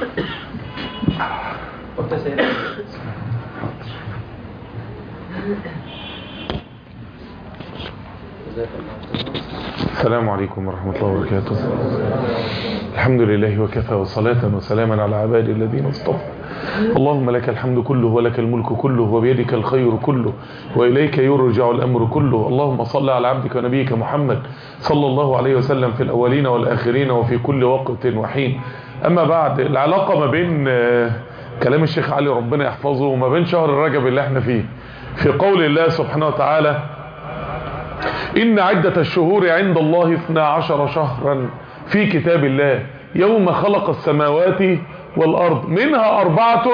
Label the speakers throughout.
Speaker 1: السلام عليكم ورحمة الله وبركاته الحمد لله وكفى وصلاة وسلاما على عباد الذين اصطفى اللهم لك الحمد كله ولك الملك كله وبيدك الخير كله وإليك يرجع الأمر كله اللهم صل على عبدك ونبيك محمد صلى الله عليه وسلم في الأولين والآخرين وفي كل وقت وحين أما بعد العلاقة ما بين كلام الشيخ علي ربنا يحفظه وما بين شهر الرجب اللي احنا فيه في قول الله سبحانه وتعالى إن عدة الشهور عند الله 12 شهرا في كتاب الله يوم خلق السماوات والأرض منها أربعة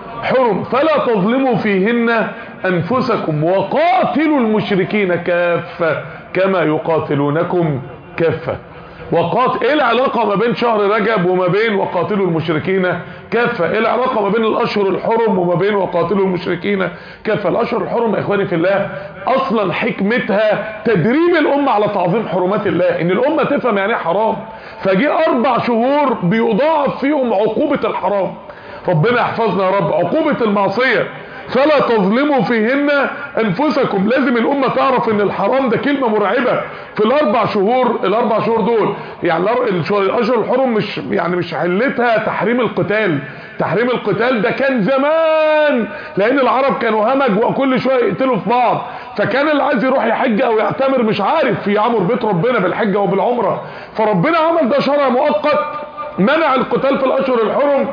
Speaker 1: حرم فلا تظلموا فيهن أنفسكم وقاتلوا المشركين كافة كما يقاتلونكم كافة وقات ايه العلاقة ما بين شهر رجب وما بين وقاتلوا المشركين كافة ايه العلاقة ما بين الاشهر الحرم وما بين وقاتلوا المشركين كافة الاشهر الحرم يا اخواني في الله اصلا حكمتها تدريب الامة على تعظيم حرمات الله ان الامة تفهم يعني حرام فجي اربع شهور بيضاعف فيهم عقوبة الحرام ربنا يحفظنا يا رب عقوبة المعصية فلا تظلموا فيهن انفسكم لازم الامه تعرف ان الحرام ده كلمه مرعبه في الاربع شهور الاربع شهور دول يعني الاشهر الحرم مش يعني مش حلتها تحريم القتال تحريم القتال ده كان زمان لان العرب كانوا همج وكل شويه يقتلوا في بعض فكان اللي عايز يروح يحج او يعتمر مش عارف يعمر بيت ربنا بالحجه وبالعمره فربنا عمل ده شرع مؤقت منع القتال في الاشهر الحرم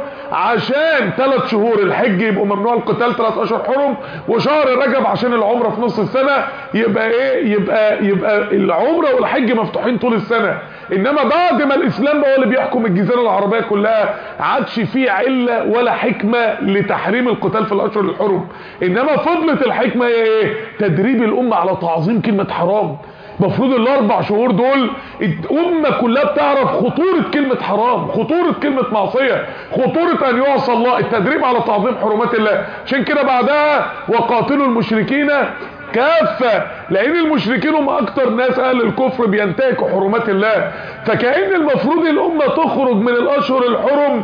Speaker 1: عشان ثلاث شهور الحج يبقوا ممنوع القتال ثلاث اشهر حرم وشهر رجب عشان العمره في نص السنه يبقى ايه يبقى يبقى العمره والحج مفتوحين طول السنه انما بعد ما الاسلام بقى هو اللي بيحكم الجزيره العربيه كلها عادش فيه عله ولا حكمه لتحريم القتال في الاشهر الحرم انما فضلت الحكمه هي ايه تدريب الامه على تعظيم كلمه حرام المفروض الاربع شهور دول الامه كلها بتعرف خطوره كلمه حرام خطوره كلمه معصيه خطوره ان يعصى الله التدريب على تعظيم حرمات الله عشان كده بعدها وقاتلوا المشركين كافة لان المشركين هم اكتر ناس اهل الكفر بينتهكوا حرمات الله فكأن المفروض الامة تخرج من الاشهر الحرم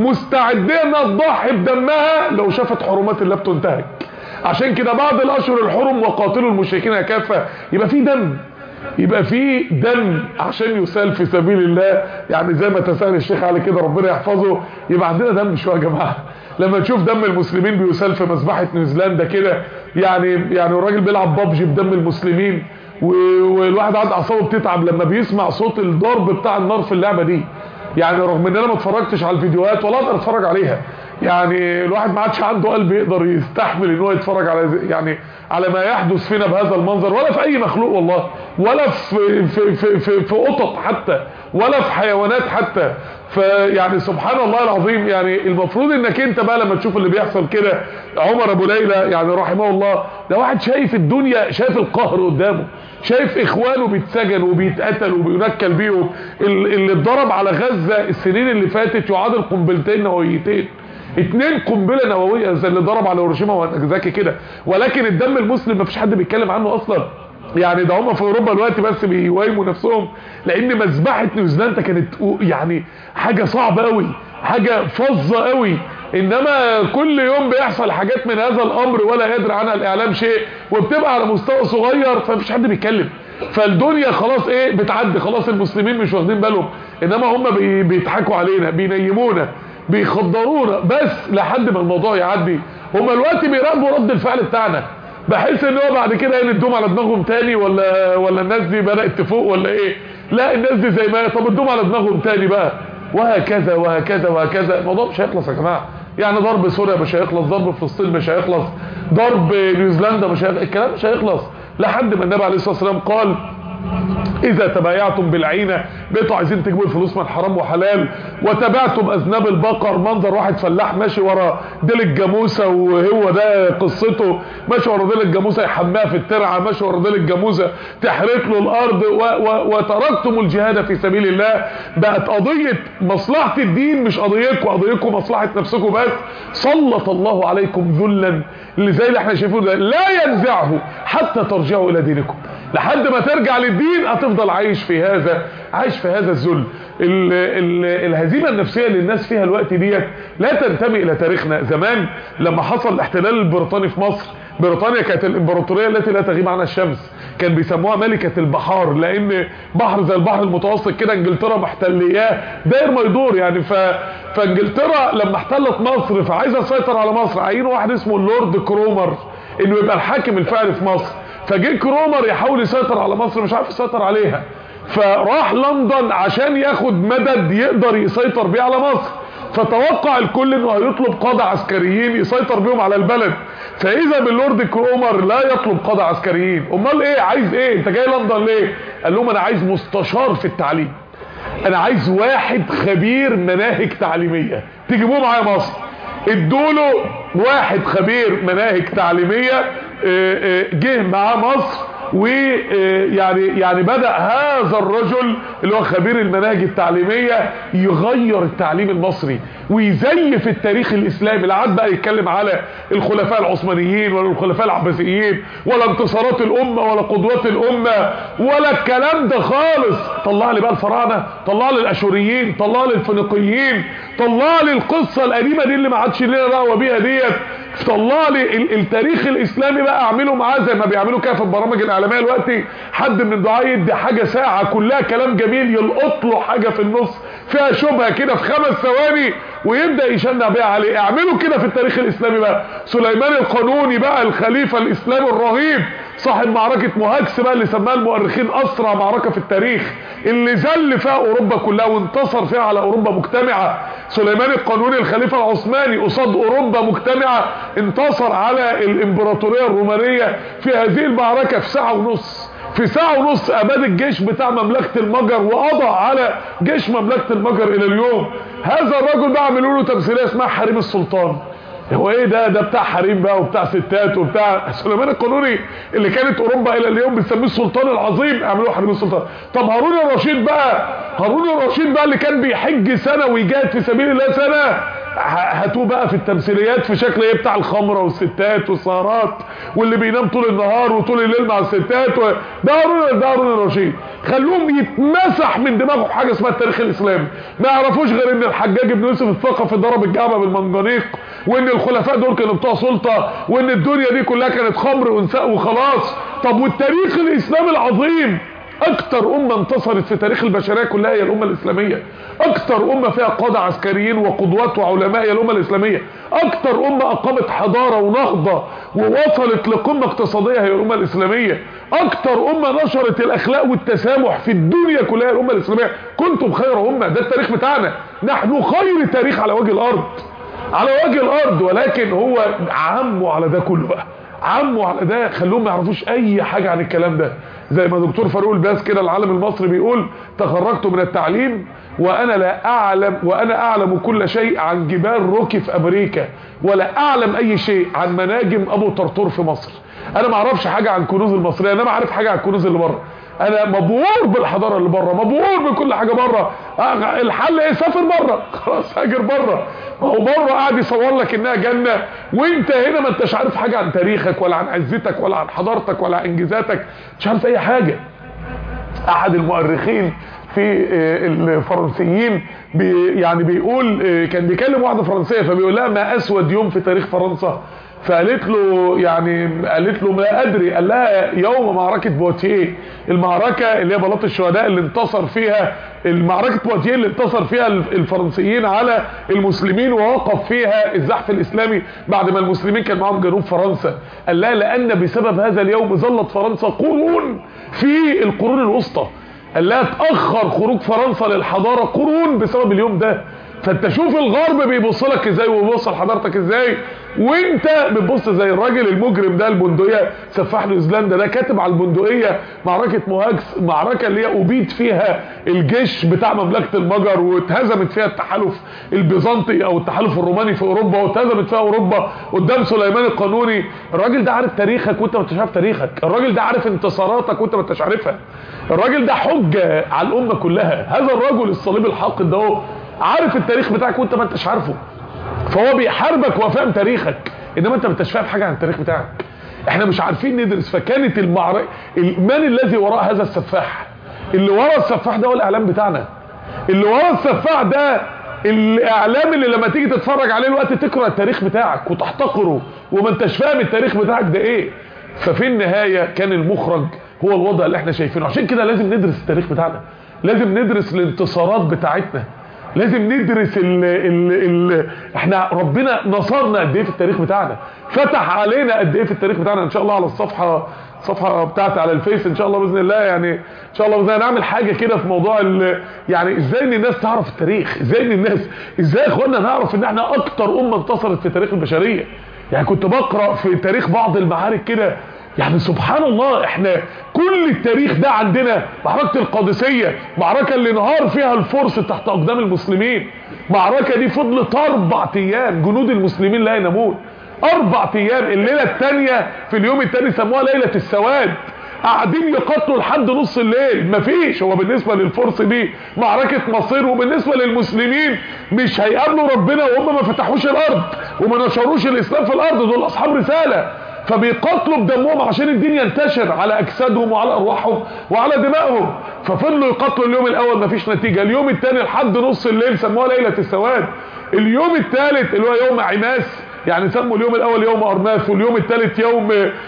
Speaker 1: مستعدة انها تضحي بدمها لو شافت حرمات الله بتنتهك عشان كده بعد الاشهر الحرم وقاتلوا المشركين كافة يبقى في دم يبقى في دم عشان يسال في سبيل الله يعني زي ما تسال الشيخ علي كده ربنا يحفظه يبقى عندنا دم شويه يا جماعه لما تشوف دم المسلمين بيسال في مذبحه نيوزيلندا كده يعني يعني الراجل بيلعب بابجي بدم المسلمين والواحد عنده اعصابه بتتعب لما بيسمع صوت الضرب بتاع النار في اللعبه دي يعني رغم ان انا ما اتفرجتش على الفيديوهات ولا اقدر اتفرج عليها يعني الواحد ما عادش عنده قلب يقدر يستحمل ان هو يتفرج على يعني على ما يحدث فينا بهذا المنظر ولا في اي مخلوق والله ولا في في في في, في قطط حتى ولا في حيوانات حتى فيعني سبحان الله العظيم يعني المفروض انك انت بقى لما تشوف اللي بيحصل كده عمر ابو ليلى يعني رحمه الله ده واحد شايف الدنيا شايف القهر قدامه شايف اخوانه بيتسجن وبيتقتل وبينكل بيهم اللي اتضرب على غزه السنين اللي فاتت يعادل قنبلتين نوويتين اتنين قنبله نوويه زي اللي ضرب على هيروشيما وناجازاكي كده ولكن الدم المسلم مفيش حد بيتكلم عنه اصلا يعني ده هم في اوروبا دلوقتي بس بيوايموا نفسهم لان مذبحه نيوزيلندا كانت يعني حاجه صعبه قوي حاجه فظه قوي انما كل يوم بيحصل حاجات من هذا الامر ولا يدري عنها الاعلام شيء وبتبقى على مستوى صغير فمفيش حد بيتكلم فالدنيا خلاص ايه بتعدي خلاص المسلمين مش واخدين بالهم انما هم بيضحكوا علينا بينيمونا بيخدرونا بس لحد ما الموضوع يعدي هم دلوقتي بيراقبوا رد الفعل بتاعنا بحيث ان هو بعد كده يندوم على دماغهم تاني ولا ولا الناس دي بدات تفوق ولا ايه لا الناس دي زي ما هي طب ادوم على دماغهم تاني بقى وهكذا وهكذا وهكذا الموضوع مش هيخلص يا جماعه يعني ضرب سوريا مش هيخلص ضرب فلسطين مش هيخلص ضرب نيوزيلندا مش هيخلص الكلام مش هيخلص لحد ما النبي عليه الصلاه والسلام قال اذا تبايعتم بالعينه بقيتوا عايزين تجيبوا الفلوس من حرام وحلال وتبعتم اذناب البقر منظر واحد فلاح ماشي ورا ديل الجاموسه وهو ده قصته ماشي ورا ديل الجاموسه يحماها في الترعه ماشي ورا ديل الجاموسه تحرق له الارض و و وتركتم الجهاد في سبيل الله بقت قضيه مصلحه الدين مش قضيتكم قضيتكم مصلحه نفسكم بس سلط الله عليكم ذلا اللي زي اللي احنا شايفينه ده لا ينزعه حتى ترجعوا الى دينكم لحد ما ترجع للدين هتفضل عايش في هذا عايش في هذا الذل ال- ال- الهزيمه النفسيه اللي الناس فيها الوقت ديت لا تنتمي الى تاريخنا زمان لما حصل الاحتلال البريطاني في مصر بريطانيا كانت الامبراطوريه التي لا تغيب عنها الشمس كان بيسموها ملكه البحار لان بحر زي البحر المتوسط كده انجلترا محتلياه داير ما يدور يعني ف... فانجلترا لما احتلت مصر فعايزه تسيطر على مصر عينوا واحد اسمه اللورد كرومر انه يبقى الحاكم الفعلي في مصر فجه كرومر يحاول يسيطر على مصر مش عارف يسيطر عليها فراح لندن عشان ياخد مدد يقدر يسيطر بيه على مصر فتوقع الكل انه هيطلب قادة عسكريين يسيطر بيهم على البلد فاذا باللورد كرومر لا يطلب قادة عسكريين امال ايه عايز ايه انت جاي لندن ليه قال لهم انا عايز مستشار في التعليم انا عايز واحد خبير مناهج تعليمية تجيبوه معايا مصر ادوله واحد خبير مناهج تعليمية اه، اه، جه معاه مصر ويعني يعني بدأ هذا الرجل اللي هو خبير المناهج التعليمية يغير التعليم المصري ويزيف التاريخ الإسلامي لا عاد بقى يتكلم على الخلفاء العثمانيين ولا الخلفاء العباسيين ولا انتصارات الأمة ولا قدوات الأمة ولا الكلام ده خالص طلع لي بقى الفراعنة طلع لي الأشوريين طلع لي الفينيقيين طلع لي القصة القديمة دي اللي ما عادش لنا دعوة بيها ديت طلع لي ال- التاريخ الاسلامي بقى اعمله معاه زي ما بيعملوا كده في البرامج الاعلاميه دلوقتي حد من الدعاة يدي حاجه ساعه كلها كلام جميل يلقط له حاجه في النص فيها شبهه كده في خمس ثواني ويبدا يشنع بيها عليه اعملوا كده في التاريخ الاسلامي بقى سليمان القانوني بقى الخليفه الاسلامي الرهيب صاحب معركة مهاجس بقى اللي سماها المؤرخين أسرع معركة في التاريخ اللي زل فيها أوروبا كلها وانتصر فيها على أوروبا مجتمعة سليمان القانوني الخليفة العثماني قصاد أوروبا مجتمعة انتصر على الإمبراطورية الرومانية في هذه المعركة في ساعة ونص في ساعة ونص أباد الجيش بتاع مملكة المجر وقضى على جيش مملكة المجر إلى اليوم هذا الرجل بقى عملوا له تمثيلية اسمها حريم السلطان هو ايه ده ده بتاع حريم بقى وبتاع ستات وبتاع سليمان القانوني اللي كانت اوروبا الى اليوم بتسميه السلطان العظيم اعملوه حريم السلطان طب هارون الرشيد بقى هارون الرشيد بقى اللي كان بيحج سنه ويجاهد في سبيل الله سنه ه- هاتوه بقى في التمثيليات في شكل ايه بتاع الخمره والستات والسهرات واللي بينام طول النهار وطول الليل مع الستات و... ده هارون ده هارون الرشيد خلوهم يتمسح من دماغهم حاجه اسمها التاريخ الاسلامي ما يعرفوش غير ان الحجاج بن يوسف الثقفي ضرب الكعبه بالمنجنيق وان الخلفاء دول كانوا بتوع سلطه وان الدنيا دي كلها كانت خمر ونساء وخلاص طب والتاريخ الاسلامي العظيم اكتر امة انتصرت في تاريخ البشرية كلها هي الامة الاسلامية اكتر امة فيها قادة عسكريين وقدوات وعلماء هي الامة الاسلامية اكتر امة اقامت حضارة ونهضة ووصلت لقمة اقتصادية هي الامة الاسلامية اكتر امة نشرت الاخلاق والتسامح في الدنيا كلها هي الامة الاسلامية كنتم خير امة ده التاريخ بتاعنا نحن خير تاريخ على وجه الارض على وجه الارض ولكن هو عمه على ده كله بقى عمه على ده خلوهم ما يعرفوش اي حاجة عن الكلام ده زي ما دكتور فاروق الباس كده العالم المصري بيقول تخرجت من التعليم وانا لا اعلم وانا اعلم كل شيء عن جبال روكي في امريكا ولا اعلم اي شيء عن مناجم ابو طرطور في مصر انا ما اعرفش حاجة عن كنوز المصرية انا ما عارف حاجة عن الكنوز اللي بره انا مبهور بالحضاره اللي بره مبهور بكل حاجه بره آه، الحل ايه سافر بره خلاص هاجر بره ما هو بره قاعد يصور لك انها جنه وانت هنا ما انتش عارف حاجه عن تاريخك ولا عن عزتك ولا عن حضارتك ولا عن انجازاتك مش عارف اي حاجه احد المؤرخين في آه، الفرنسيين بي يعني بيقول آه، كان بيكلم واحده فرنسيه فبيقول لها ما اسود يوم في تاريخ فرنسا فقالت له يعني قالت له ما ادري قال لها يوم معركه بواتيه المعركه اللي هي بلاط الشهداء اللي انتصر فيها المعركه بواتيه اللي انتصر فيها الفرنسيين على المسلمين ووقف فيها الزحف الاسلامي بعد ما المسلمين كان معاهم جنوب فرنسا قال لها لان بسبب هذا اليوم ظلت فرنسا قرون في القرون الوسطى قال لها اتاخر خروج فرنسا للحضاره قرون بسبب اليوم ده فانت شوف الغرب بيبص لك ازاي وبيبص لحضارتك ازاي وانت بتبص زي الراجل المجرم ده البندقيه سفاح نيوزيلندا ده كاتب على البندقيه معركه مهاجس معركه اللي هي ابيد فيها الجيش بتاع مملكه المجر واتهزمت فيها التحالف البيزنطي او التحالف الروماني في اوروبا واتهزمت فيها اوروبا قدام سليمان القانوني الراجل ده عارف تاريخك وانت ما انتش عارف تاريخك الراجل ده عارف انتصاراتك وانت ما انتش عارفها الراجل ده حجه على الامه كلها هذا الرجل الصليب الحق ده هو عارف التاريخ بتاعك وانت ما انتش عارفه فهو بيحاربك وهو فاهم تاريخك انما انت ما انتش فاهم حاجه عن التاريخ بتاعك احنا مش عارفين ندرس فكانت المعركه من الذي وراء هذا السفاح اللي وراء السفاح ده هو الاعلام بتاعنا اللي وراء السفاح ده الاعلام اللي لما تيجي تتفرج عليه الوقت تقرا التاريخ بتاعك وتحتقره وما انتش فاهم التاريخ بتاعك ده ايه ففي النهايه كان المخرج هو الوضع اللي احنا شايفينه عشان كده لازم ندرس التاريخ بتاعنا لازم ندرس الانتصارات بتاعتنا لازم ندرس ال ال ال احنا ربنا نصرنا قد ايه في التاريخ بتاعنا فتح علينا قد ايه في التاريخ بتاعنا ان شاء الله على الصفحه الصفحه بتاعتي على الفيس ان شاء الله باذن الله يعني ان شاء الله باذن الله نعمل حاجه كده في موضوع يعني ازاي ان الناس تعرف التاريخ ازاي ان الناس ازاي يا اخوانا نعرف ان احنا اكتر امه انتصرت في تاريخ البشريه يعني كنت بقرا في تاريخ بعض المعارك كده يعني سبحان الله احنا كل التاريخ ده عندنا معركة القادسية معركة اللي انهار فيها الفرس تحت اقدام المسلمين معركة دي فضلت اربع ايام جنود المسلمين لا ينامون اربع ايام الليلة التانية في اليوم التاني سموها ليلة السواد قاعدين يقاتلوا لحد نص الليل مفيش هو بالنسبة للفرس دي معركة مصير وبالنسبة للمسلمين مش هيقابلوا ربنا وهم ما فتحوش الارض وما نشروش الاسلام في الارض دول اصحاب رسالة فبيقاتلوا بدمهم عشان الدين ينتشر على اجسادهم وعلى ارواحهم وعلى دمائهم ففضلوا يقاتلوا اليوم الاول مفيش نتيجة اليوم الثاني لحد نص الليل سموها ليلة السواد اليوم الثالث اللي هو يوم عماس يعني سموا اليوم الاول يوم ارماس واليوم الثالث يوم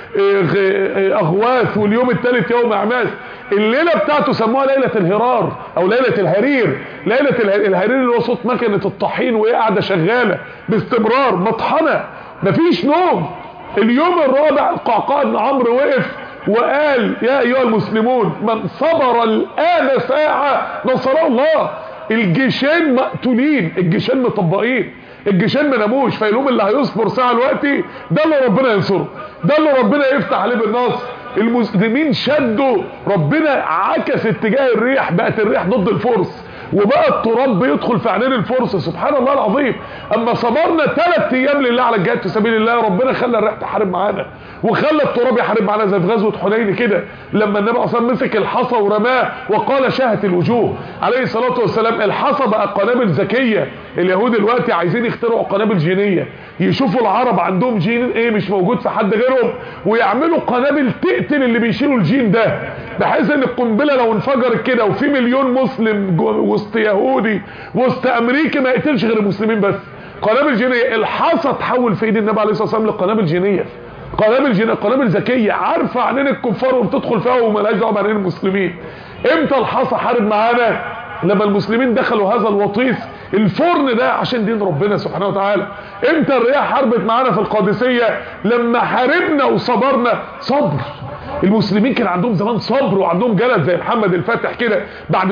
Speaker 1: اغواث واليوم الثالث يوم عماس الليله بتاعته سموها ليله الهرار او ليله الهرير ليله الهرير اللي هو صوت مكنه الطحين وهي قاعده شغاله باستمرار مطحنه مفيش نوم اليوم الرابع القعقاع بن عمرو وقف وقال يا ايها المسلمون من صبر الان ساعه نصره الله الجيشين مقتولين الجيشين مطبقين الجيشين ما ناموش فيلوم اللي هيصبر ساعه دلوقتي ده اللي ربنا ينصره ده اللي ربنا يفتح عليه بالنصر المسلمين شدوا ربنا عكس اتجاه الريح بقت الريح ضد الفرس وبقى التراب بيدخل في عينين الفرس سبحان الله العظيم اما صبرنا ثلاث ايام لله على الجهاد في سبيل الله ربنا خلى الريح تحارب معانا وخلى التراب يحارب معانا زي في غزوه حنين كده لما النبي اصلا مسك الحصى ورماه وقال شهت الوجوه عليه الصلاه والسلام الحصى بقى قنابل ذكيه اليهود دلوقتي عايزين يخترعوا قنابل جينيه يشوفوا العرب عندهم جين ايه مش موجود في حد غيرهم ويعملوا قنابل تقتل اللي بيشيلوا الجين ده بحيث ان القنبله لو انفجرت كده وفي مليون مسلم وسط يهودي وسط امريكي ما يقتلش غير المسلمين بس قنابل جينيه الحصى تحول في ايد النبي عليه الصلاه والسلام لقنابل جينيه قنابل جينيه قنابل ذكيه عارفه عنين الكفار وبتدخل فيها ومالهاش دعوه بعينين المسلمين امتى الحصى حارب معانا لما المسلمين دخلوا هذا الوطيس الفرن ده عشان دين ربنا سبحانه وتعالى امتى الرياح حربت معانا في القادسية لما حاربنا وصبرنا صبر المسلمين كان عندهم زمان صبر وعندهم جلد زي محمد الفاتح كده بعد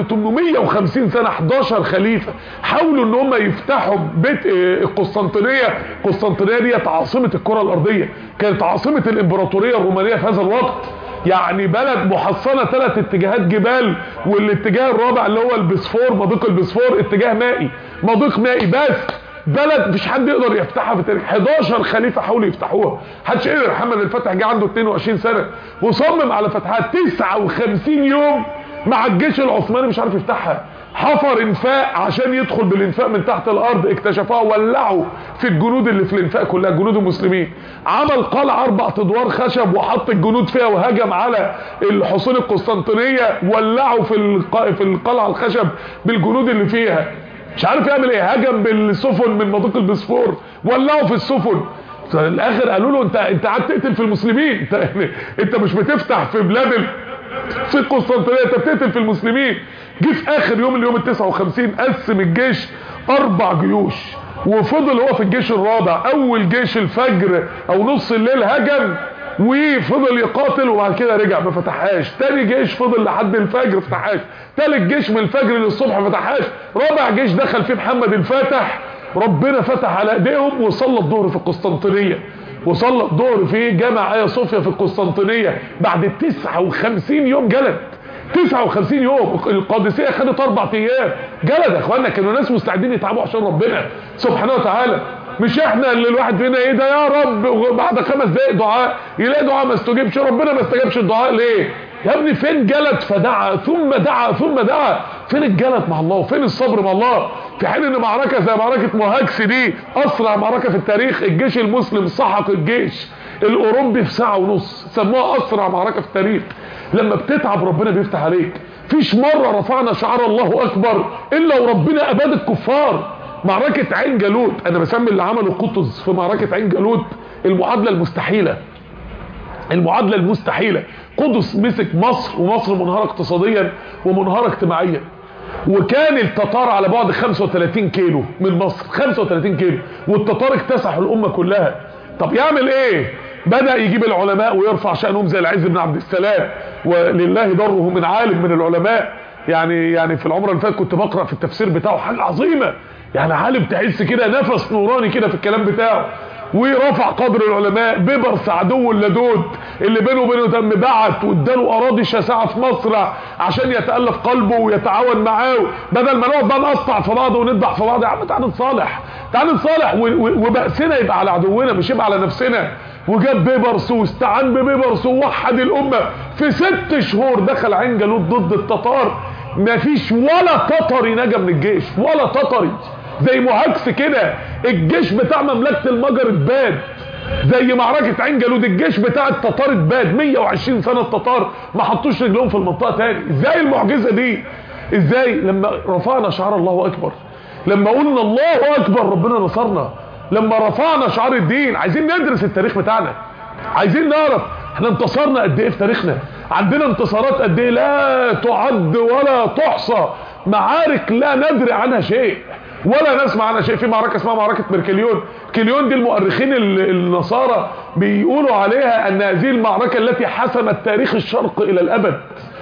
Speaker 1: 850 سنة 11 خليفة حاولوا ان هم يفتحوا بيت القسطنطينية القسطنطينية ديت عاصمة الكرة الارضية كانت عاصمة الامبراطورية الرومانية في هذا الوقت يعني بلد محصنة ثلاث اتجاهات جبال والاتجاه الرابع اللي هو البسفور مضيق البسفور اتجاه مائي مضيق مائي بس بلد مش حد يقدر يفتحها في التاريخ 11 خليفه حاولوا يفتحوها محدش قدر محمد الفتح جه عنده 22 سنه وصمم على فتحها 59 يوم مع الجيش العثماني مش عارف يفتحها حفر انفاق عشان يدخل بالانفاق من تحت الارض اكتشفوها ولعوا في الجنود اللي في الانفاق كلها جنود المسلمين عمل قلعه اربع ادوار خشب وحط الجنود فيها وهجم على الحصون القسطنطينيه ولعوا في الق... في القلعه الخشب بالجنود اللي فيها مش عارف يعمل ايه هجم بالسفن من مضيق البسفور ولعوا في السفن في الاخر قالوا له انت انت قاعد تقتل في المسلمين انت يعني انت مش بتفتح في بلاد ال... في القسطنطينيه انت بتقتل في المسلمين جه في اخر يوم اليوم ال 59 قسم الجيش اربع جيوش وفضل هو في الجيش الرابع اول جيش الفجر او نص الليل هجم وفضل يقاتل وبعد كده رجع ما فتحهاش تاني جيش فضل لحد الفجر فتحهاش تالت جيش من الفجر للصبح ما فتحهاش رابع جيش دخل فيه محمد الفاتح ربنا فتح على ايديهم وصلى الظهر في القسطنطينيه وصلى الظهر في جامع ايا صوفيا في القسطنطينيه بعد 59 يوم جلد 59 يوم القادسيه خدت اربع ايام جلد يا اخوانا كانوا ناس مستعدين يتعبوا عشان ربنا سبحانه وتعالى مش احنا اللي الواحد فينا ايه ده يا رب بعد خمس دقايق دعاء يلاقي دعاء ما استجيبش ربنا ما استجابش الدعاء ليه يا ابني فين جلد فدعا ثم دعا ثم دعا فين الجلد مع الله وفين الصبر مع الله في حين ان معركه زي معركه مهاجس دي اسرع معركه في التاريخ الجيش المسلم سحق الجيش الاوروبي في ساعة ونص سموها اسرع معركة في التاريخ لما بتتعب ربنا بيفتح عليك فيش مرة رفعنا شعار الله اكبر الا وربنا اباد الكفار معركة عين جالوت انا بسمي اللي عمله قطز في معركة عين جالوت المعادلة المستحيلة المعادلة المستحيلة قدس مسك مصر ومصر منهارة اقتصاديا ومنهارة اجتماعيا وكان التتار على بعد 35 كيلو من مصر 35 كيلو والتتار اكتسحوا الامة كلها طب يعمل ايه بدأ يجيب العلماء ويرفع شأنهم زي العز بن عبد السلام ولله ضره من عالم من العلماء يعني يعني في العمر اللي فات كنت بقرأ في التفسير بتاعه حاجة عظيمة يعني عالم تحس كده نفس نوراني كده في الكلام بتاعه ورفع قدر العلماء بيبرس عدو اللدود اللي بينه وبينه دم بعت واداله اراضي شاسعه في مصر عشان يتالف قلبه ويتعاون معاه بدل ما نقعد بقى نقطع في بعض وندبح في بعض يا عم تعالى نصالح تعالى نصالح وبأسنا يبقى على عدونا مش يبقى على نفسنا وجاب بيبرس واستعان ببيبرس ووحد الامه في ست شهور دخل عين جالوت ضد التتار مفيش ولا تتري نجا من الجيش ولا تتري زي مهاجس كده الجيش بتاع مملكة المجر اتباد زي معركة عين جالوت الجيش بتاع التتار اتباد 120 سنة التتار ما حطوش رجلهم في المنطقة تاني ازاي المعجزة دي ازاي لما رفعنا شعار الله اكبر لما قلنا الله اكبر ربنا نصرنا لما رفعنا شعار الدين عايزين ندرس التاريخ بتاعنا عايزين نعرف احنا انتصرنا قد ايه في تاريخنا عندنا انتصارات قد ايه لا تعد ولا تحصى معارك لا ندري عنها شيء ولا نسمع عنها شيء في معركة اسمها معركة مركليون كليون دي المؤرخين النصارى بيقولوا عليها ان هذه المعركة التي حسمت تاريخ الشرق الى الابد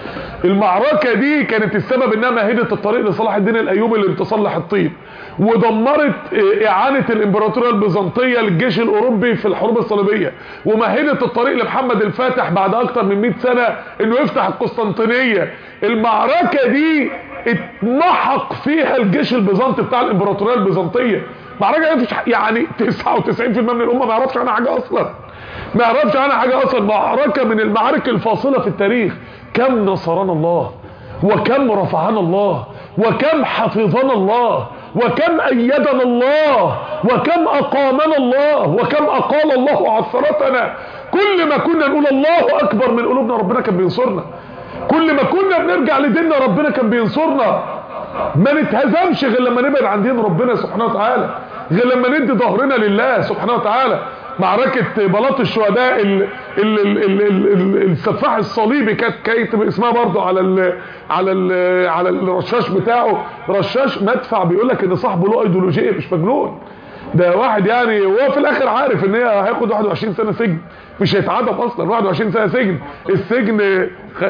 Speaker 1: المعركة دي كانت السبب انها مهدت الطريق لصلاح الدين الايوبي لانتصار لحطين ودمرت اعانة الامبراطورية البيزنطية للجيش الاوروبي في الحروب الصليبية ومهدت الطريق لمحمد الفاتح بعد اكتر من 100 سنة انه يفتح القسطنطينية المعركة دي اتمحق فيها الجيش البيزنطي بتاع الامبراطورية البيزنطية معركة مفيش يعني 99% من الامة ما يعرفش عنها حاجة اصلا ما يعرفش عنها حاجة اصلا معركة من المعارك الفاصلة في التاريخ كم نصرنا الله وكم رفعنا الله وكم حفظنا الله وكم أيدنا الله وكم أقامنا الله وكم أقال الله عثرتنا كل ما كنا نقول الله أكبر من قلوبنا ربنا كان بينصرنا كل ما كنا بنرجع لديننا ربنا كان بينصرنا ما نتهزمش غير لما نبعد عن دين ربنا سبحانه وتعالى غير لما ندي ظهرنا لله سبحانه وتعالى معركة بلاط الشهداء ال ال ال ال ال السفاح الصليبي كانت كاتب اسمها برضه على ال على ال على الرشاش بتاعه رشاش مدفع بيقول لك ان صاحبه له ايديولوجيه مش مجنون ده واحد يعني وهو في الاخر عارف ان هي هياخد 21 سنه سجن مش هيتعدم اصلا 21 سنه سجن السجن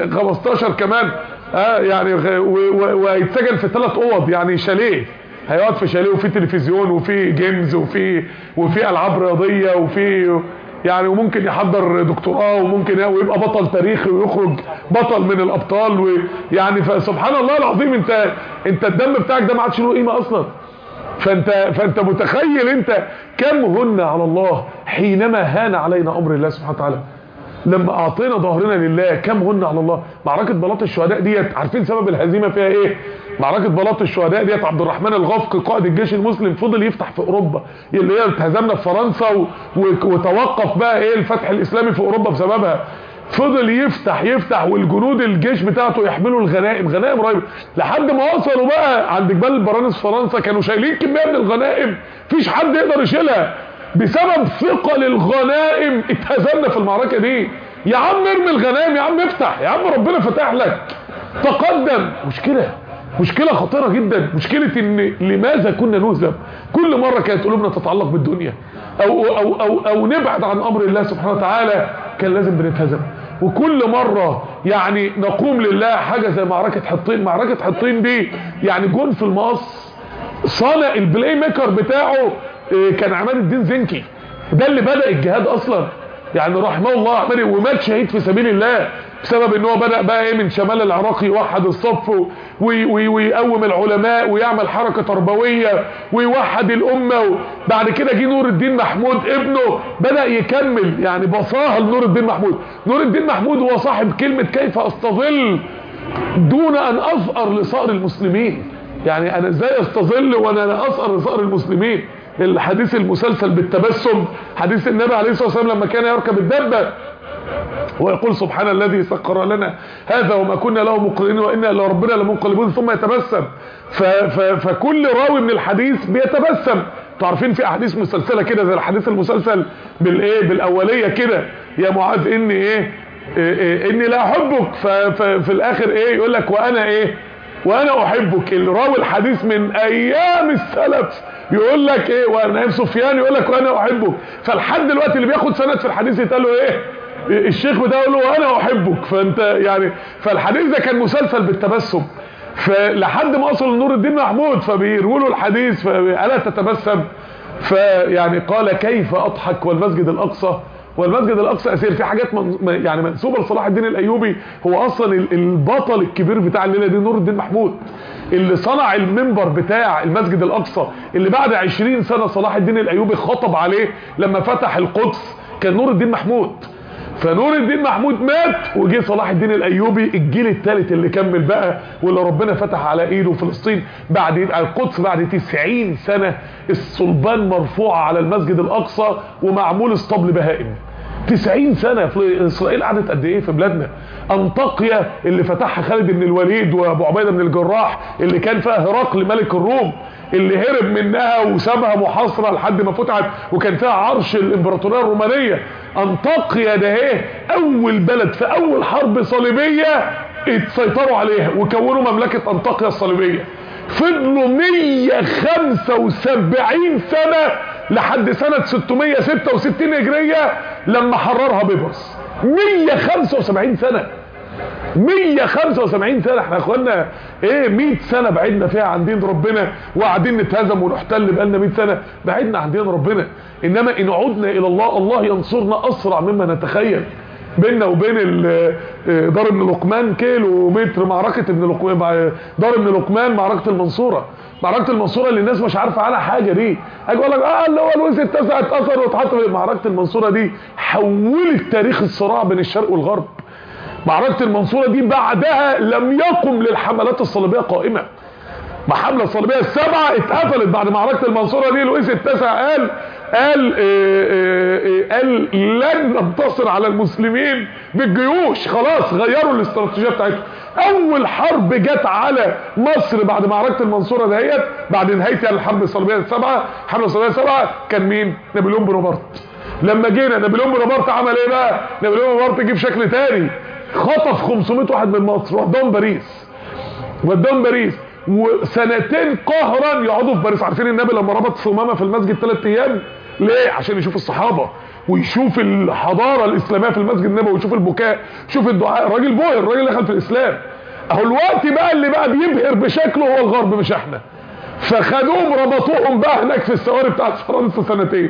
Speaker 1: 15 كمان اه يعني وهيتسجن في ثلاث اوض يعني شاليه هيقعد في شاليه وفي تلفزيون وفي جيمز وفي وفي العاب رياضيه وفي يعني وممكن يحضر دكتوراه وممكن ويبقى بطل تاريخي ويخرج بطل من الابطال ويعني فسبحان الله العظيم انت انت الدم بتاعك ده ما عادش له قيمه اصلا فانت فانت متخيل انت كم هن على الله حينما هان علينا امر الله سبحانه وتعالى لما اعطينا ظهرنا لله كم هن على الله معركه بلاط الشهداء ديت عارفين سبب الهزيمه فيها ايه معركه بلاط الشهداء ديت عبد الرحمن الغفقي قائد الجيش المسلم فضل يفتح في اوروبا اللي هي اتهزمنا في فرنسا و... و... وتوقف بقى ايه الفتح الاسلامي في اوروبا بسببها فضل يفتح يفتح والجنود الجيش بتاعته يحملوا الغنائم غنائم رهيبه لحد ما وصلوا بقى عند جبال البرانس في فرنسا كانوا شايلين كميه من الغنائم مفيش حد يقدر يشيلها بسبب ثقل الغنائم اتهزمنا في المعركه دي يا عم ارمي الغنائم يا عم افتح يا عم ربنا فتح لك تقدم مشكله مشكلة خطيرة جدا مشكلة ان لماذا كنا نهزم كل مرة كانت قلوبنا تتعلق بالدنيا او, أو, أو, أو نبعد عن امر الله سبحانه وتعالى كان لازم بنتهزم وكل مرة يعني نقوم لله حاجة زي معركة حطين معركة حطين دي يعني جون في المقص صانع البلاي ميكر بتاعه كان عماد الدين زنكي ده اللي بدأ الجهاد اصلا يعني رحمه الله عمال ومات شهيد في سبيل الله بسبب ان هو بدأ بقى ايه من شمال العراق يوحد الصف ويقوم العلماء ويعمل حركة تربوية ويوحد الامة بعد كده جه نور الدين محمود ابنه بدأ يكمل يعني بصاها لنور الدين محمود نور الدين محمود هو صاحب كلمة كيف استظل دون ان اظهر لصقر المسلمين يعني انا ازاي استظل وانا لا اظهر لصقر المسلمين الحديث المسلسل بالتبسم حديث النبي عليه الصلاه والسلام لما كان يركب الدبه ويقول سبحان الذي سخر لنا هذا وما كنا له مقرنين وإنا إلى ربنا لمنقلبون ثم يتبسم ف ف فكل راوي من الحديث بيتبسم تعرفين في احاديث مسلسله كده زي الحديث المسلسل بالايه بالاوليه كده يا معاذ اني ايه, إيه, إيه اني لا احبك ففي الاخر ايه يقول لك وانا ايه وانا احبك اللي راوي الحديث من ايام السلف يقول لك ايه وانا سفيان يقول لك وانا احبك فلحد دلوقتي اللي بياخد سند في الحديث يتقال له ايه الشيخ بتاعه يقول له وانا احبك فانت يعني فالحديث ده كان مسلسل بالتبسم فلحد ما وصل لنور الدين محمود فبيروا له الحديث فالا تتبسم فيعني قال كيف اضحك والمسجد الاقصى والمسجد الاقصى اسير في حاجات من يعني منسوبه لصلاح الدين الايوبي هو اصلا البطل الكبير بتاع الليله دي نور الدين محمود اللي صنع المنبر بتاع المسجد الاقصى اللي بعد 20 سنه صلاح الدين الايوبي خطب عليه لما فتح القدس كان نور الدين محمود فنور الدين محمود مات وجه صلاح الدين الايوبي الجيل الثالث اللي كمل بقى واللي ربنا فتح على ايده فلسطين بعد القدس بعد 90 سنه الصلبان مرفوعه على المسجد الاقصى ومعمول اسطبل بهائم 90 سنة في اسرائيل قعدت قد ايه في بلادنا انطاقيا اللي فتحها خالد بن الوليد وابو عبيده بن الجراح اللي كان فيها هرقل ملك الروم اللي هرب منها وسابها محاصره لحد ما فتحت وكان فيها عرش الامبراطوريه الرومانيه انطاقيا ده ايه اول بلد في اول حرب صليبيه اتسيطروا عليها وكونوا مملكه انطاقيا الصليبيه فضلوا 175 سنه لحد سنه 666 هجريه لما حررها بيبرس 175 سنه 175 سنة احنا اخوانا ايه 100 سنة بعدنا فيها عن دين ربنا وقاعدين نتهزم ونحتل بقالنا 100 سنة بعدنا عن دين ربنا انما ان عدنا الى الله الله ينصرنا اسرع مما نتخيل بيننا وبين دار ابن لقمان كيلو متر معركة ابن لقمان دار ابن لقمان معركة المنصورة معركة المنصورة اللي الناس مش عارفة عنها حاجة دي اجي اقول لك اه اللي هو الوز اتسع اتأثر واتحط في معركة المنصورة دي حولت تاريخ الصراع بين الشرق والغرب معركة المنصورة دي بعدها لم يقم للحملات الصليبية قائمة محملة الصليبية السبعة اتقفلت بعد معركة المنصورة دي لويس التاسع قال قال اه اه اه قال لن ننتصر على المسلمين بالجيوش خلاص غيروا الاستراتيجية بتاعتهم اول حرب جت على مصر بعد معركة المنصورة دهيت بعد نهاية الحرب الصليبية السبعة الحرب الصليبية السبعة كان مين نابليون بونابرت لما جينا نابليون بونابرت عمل ايه بقى نابليون بونابرت جه بشكل تاني خطف 500 واحد من مصر وداهم باريس وداهم باريس وسنتين قهرا يقعدوا في باريس عارفين النبي لما ربط صمامه في المسجد ثلاث ايام ليه عشان يشوف الصحابه ويشوف الحضاره الاسلاميه في المسجد النبوي ويشوف البكاء يشوف الدعاء الراجل بوهر الراجل دخل في الاسلام اهو الوقت بقى اللي بقى بيبهر بشكله هو الغرب مش احنا فخدوهم ربطوهم بقى هناك في السواري بتاعت فرنسا سنتين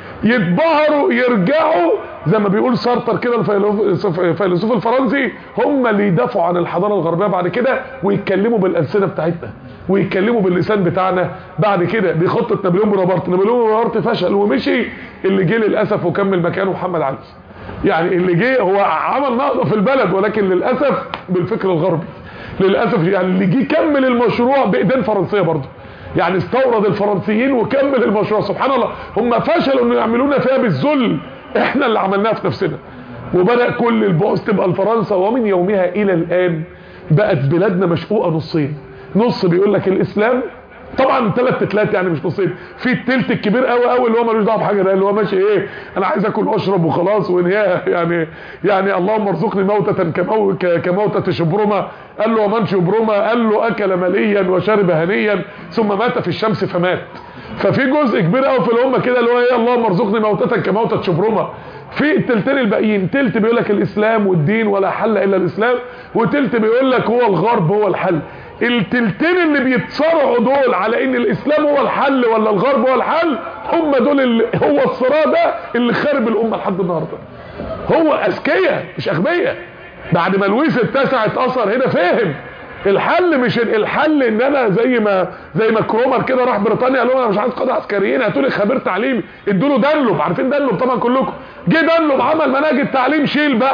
Speaker 1: يتبهروا يرجعوا زي ما بيقول سارتر كده الفيلسوف الفرنسي هم اللي يدافعوا عن الحضاره الغربيه بعد كده ويتكلموا بالالسنه بتاعتنا ويتكلموا باللسان بتاعنا بعد كده دي خطه نابليون بونابرت نابليون بونابرت فشل ومشي اللي جه للاسف وكمل مكانه محمد علي يعني اللي جه هو عمل نهضه في البلد ولكن للاسف بالفكر الغربي للاسف يعني اللي جه كمل المشروع بايدين فرنسيه برضه يعني استورد الفرنسيين وكمل المشروع سبحان الله هم فشلوا انه يعملونا فيها بالذل احنا اللي عملناها في نفسنا وبدأ كل البعوث تبقى لفرنسا ومن يومها الى الان بقت بلادنا مشقوقه نصين نص بيقول لك الاسلام طبعا ثلاث تلات يعني مش نصين في التلت الكبير قوي قوي اللي هو ملوش دعوه بحاجه ده اللي هو ماشي ايه انا عايز اكل واشرب وخلاص وانهيها يعني يعني اللهم ارزقني موتة كمو كموتة شبرمه قال له ومن شبرمه قال له اكل مليا وشرب هنيا ثم مات في الشمس فمات ففي جزء كبير قوي في الامه كده اللي هو ايه اللهم ارزقني موتة كموتة شبرمه في التلتين الباقيين تلت بيقول لك الاسلام والدين ولا حل الا الاسلام وتلت بيقول لك هو الغرب هو الحل التلتين اللي بيتصارعوا دول على ان الاسلام هو الحل ولا الغرب هو الحل هم دول اللي هو الصراع ده اللي خارب الامه لحد النهارده هو اذكياء مش اغبياء بعد ما لويس التاسع اتاثر هنا فهم الحل مش الحل ان انا زي ما زي ما كرومر كده راح بريطانيا قال لهم انا مش عايز قاده عسكريين هاتوا لي خبير تعليمي ادوا له دنلوب عارفين دنلوب طبعا كلكم جه دنلوب عمل مناهج التعليم شيل بقى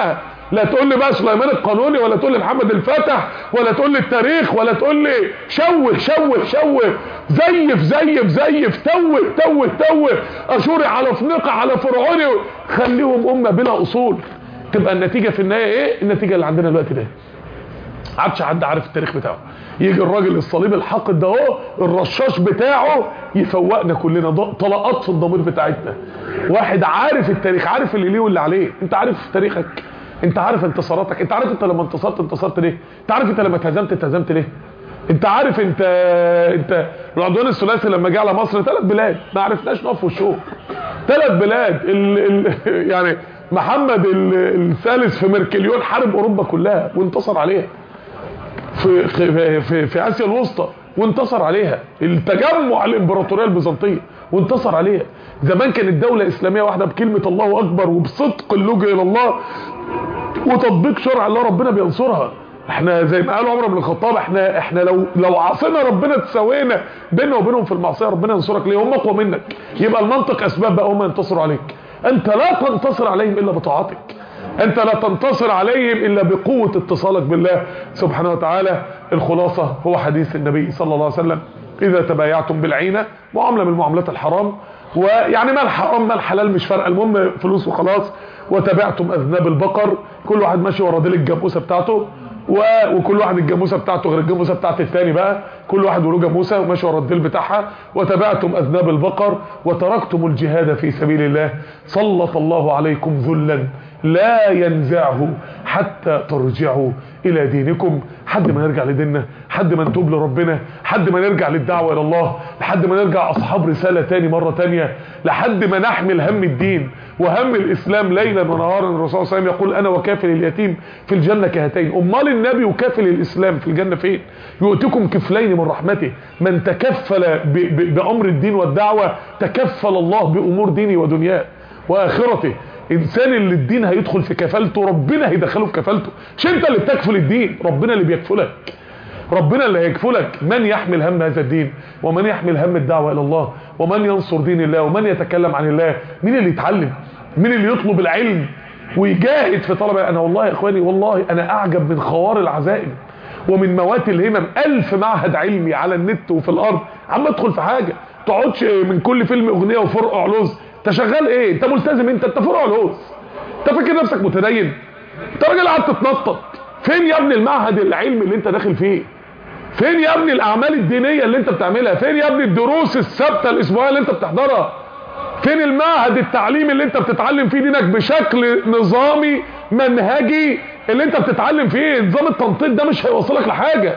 Speaker 1: لا تقول لي بقى سليمان القانوني ولا تقول لي محمد الفتح ولا تقول لي التاريخ ولا تقول لي شوه شوه شوه زيف زيف زيف توه توه توه اشوري على فنيقة على فرعوني خليهم امه بلا اصول تبقى النتيجه في النهايه ايه النتيجه اللي عندنا دلوقتي ده عادش حد عارف التاريخ بتاعه يجي الراجل الصليب الحاقد ده اهو الرشاش بتاعه يفوقنا كلنا طلقات في الضمير بتاعتنا واحد عارف التاريخ عارف اللي ليه واللي عليه انت عارف تاريخك انت عارف انتصاراتك انت عارف انت لما انتصرت انتصرت ليه انت عارف انت لما اتهزمت اتهزمت ليه انت عارف انت انت العدوان الثلاثي لما جه على مصر ثلاث بلاد ما عرفناش نقف وشوف ثلاث بلاد ال... ال... يعني محمد الثالث في مركليون حارب اوروبا كلها وانتصر عليها في في في, في اسيا الوسطى وانتصر عليها التجمع الامبراطوريه البيزنطيه وانتصر عليها زمان كانت دولة اسلامية واحدة بكلمة الله اكبر وبصدق اللجوء الى الله وتطبيق شرع الله ربنا بينصرها احنا زي ما قال عمر بن الخطاب احنا احنا لو لو عصينا ربنا تساوينا بيننا وبينهم في المعصيه ربنا ينصرك ليه هم اقوى منك يبقى المنطق اسباب بقى هم ينتصروا عليك انت لا تنتصر عليهم الا بطاعتك انت لا تنتصر عليهم الا بقوة اتصالك بالله سبحانه وتعالى الخلاصة هو حديث النبي صلى الله عليه وسلم اذا تبايعتم بالعينة معاملة من معاملات الحرام ويعني ما الحرام ما الحلال مش فارقه المهم فلوس وخلاص وتبعتم اذناب البقر كل واحد ماشي ورا ديل الجاموسه بتاعته و... وكل واحد الجاموسه بتاعته غير الجاموسه بتاعت الثاني بقى كل واحد وله جاموسه وماشي ورا الديل بتاعها وتبعتم اذناب البقر وتركتم الجهاد في سبيل الله سلط الله عليكم ذلا لا ينزعه حتى ترجعوا الى دينكم حد ما نرجع لديننا حد ما نتوب لربنا حد ما نرجع للدعوة الى الله لحد ما نرجع اصحاب رسالة تاني مرة تانية لحد ما نحمل هم الدين وهم الاسلام ليلا ونهارا الرسول صلى الله عليه وسلم يقول انا وكافل اليتيم في الجنة كهاتين امال النبي وكافل الاسلام في الجنة فين يؤتكم كفلين من رحمته من تكفل بامر الدين والدعوة تكفل الله بامور ديني ودنياه واخرته انسان اللي الدين هيدخل في كفالته ربنا هيدخله في كفالته مش انت اللي بتكفل الدين ربنا اللي بيكفلك ربنا اللي هيكفلك من يحمل هم هذا الدين ومن يحمل هم الدعوة الى الله ومن ينصر دين الله ومن يتكلم عن الله مين اللي يتعلم مين اللي يطلب العلم ويجاهد في طلبه انا والله يا اخواني والله انا اعجب من خوار العزائم ومن موات الهمم الف معهد علمي على النت وفي الارض عم ادخل في حاجة تقعدش من كل فيلم اغنية وفرق علوز انت شغال ايه انت ملتزم انت انت فرع علوز انت فاكر نفسك متدين انت راجل قاعد تتنطط فين يا ابني المعهد العلمي اللي انت داخل فيه فين يا ابني الاعمال الدينيه اللي انت بتعملها فين يا ابني الدروس الثابته الاسبوعيه اللي انت بتحضرها فين المعهد التعليمي اللي انت بتتعلم فيه دينك بشكل نظامي منهجي اللي انت بتتعلم فيه نظام التنطيط ده مش هيوصلك لحاجه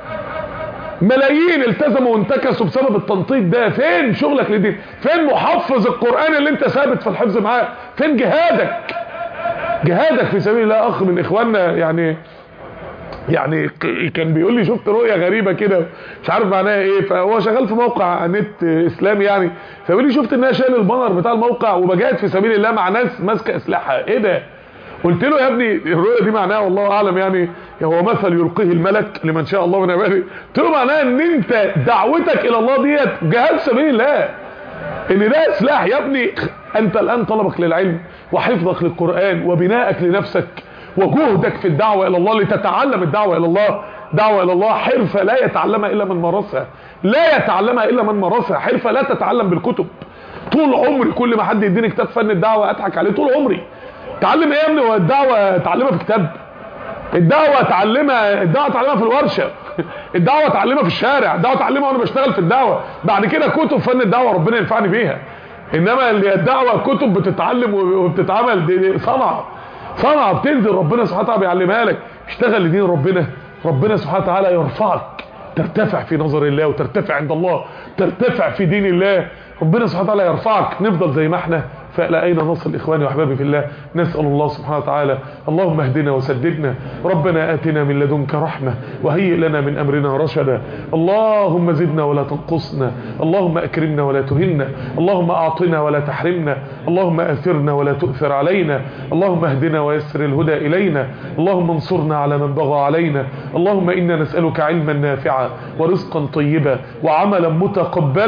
Speaker 1: ملايين التزموا وانتكسوا بسبب التنطيط ده فين شغلك للدين فين محفظ القرآن اللي انت ثابت في الحفظ معاه فين جهادك جهادك في سبيل الله اخ من اخواننا يعني يعني كان بيقول لي شفت رؤية غريبة كده مش عارف معناها ايه فهو شغال في موقع نت اسلامي يعني فبيقول لي شفت انها شايل البانر بتاع الموقع وبجاهد في سبيل الله مع ناس ماسكه اسلحه ايه ده قلت له يا ابني الرؤيه دي معناها والله اعلم يعني هو مثل يلقيه الملك لمن شاء الله من عباده قلت له معناها ان انت دعوتك الى الله ديت جهاد سبيل الله ان ده سلاح يا ابني انت الان طلبك للعلم وحفظك للقران وبنائك لنفسك وجهدك في الدعوه الى الله لتتعلم الدعوه الى الله دعوه الى الله حرفه لا يتعلمها الا من مارسها لا يتعلمها الا من مارسها حرفه لا تتعلم بالكتب طول عمري كل ما حد يديني كتاب فن الدعوه اضحك عليه طول عمري تعلم ايه يا ابني هو الدعوه تعلمها في كتاب الدعوه تعلمها الدعوه تعلمها في الورشه الدعوه تعلمها في الشارع الدعوه تعلمها وانا بشتغل في الدعوه بعد كده كتب فن الدعوه ربنا ينفعني بيها انما اللي الدعوه كتب بتتعلم وبتتعمل دي صنعه صنعه بتنزل ربنا سبحانه وتعالى بيعلمها لك اشتغل لدين ربنا ربنا سبحانه وتعالى يرفعك ترتفع في نظر الله وترتفع عند الله ترتفع في دين الله ربنا سبحانه وتعالى يرفعك نفضل زي ما احنا فإلى أين نصل إخواني وأحبابي في الله نسأل الله سبحانه وتعالى اللهم اهدنا وسددنا ربنا آتنا من لدنك رحمة وهيئ لنا من أمرنا رشدا اللهم زدنا ولا تنقصنا اللهم أكرمنا ولا تهنا اللهم أعطنا ولا تحرمنا اللهم أثرنا ولا تؤثر علينا اللهم اهدنا ويسر الهدى إلينا اللهم انصرنا على من بغى علينا اللهم إنا نسألك علما نافعا ورزقا طيبا وعملا متقبلا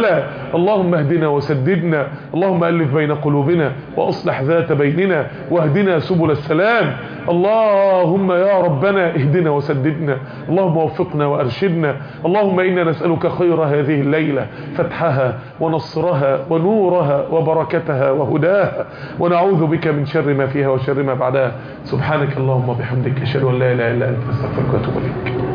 Speaker 1: اللهم اهدنا وسددنا اللهم ألف بين قلوبنا وأصلح ذات بيننا واهدنا سبل السلام اللهم يا ربنا اهدنا وسددنا اللهم وفقنا وأرشدنا اللهم إنا نسألك خير هذه الليلة فتحها ونصرها ونورها وبركتها وهداها ونعوذ بك من شر ما فيها وشر ما بعدها سبحانك اللهم وبحمدك أشهد أن لا إله إلا أنت أستغفرك وأتوب إليك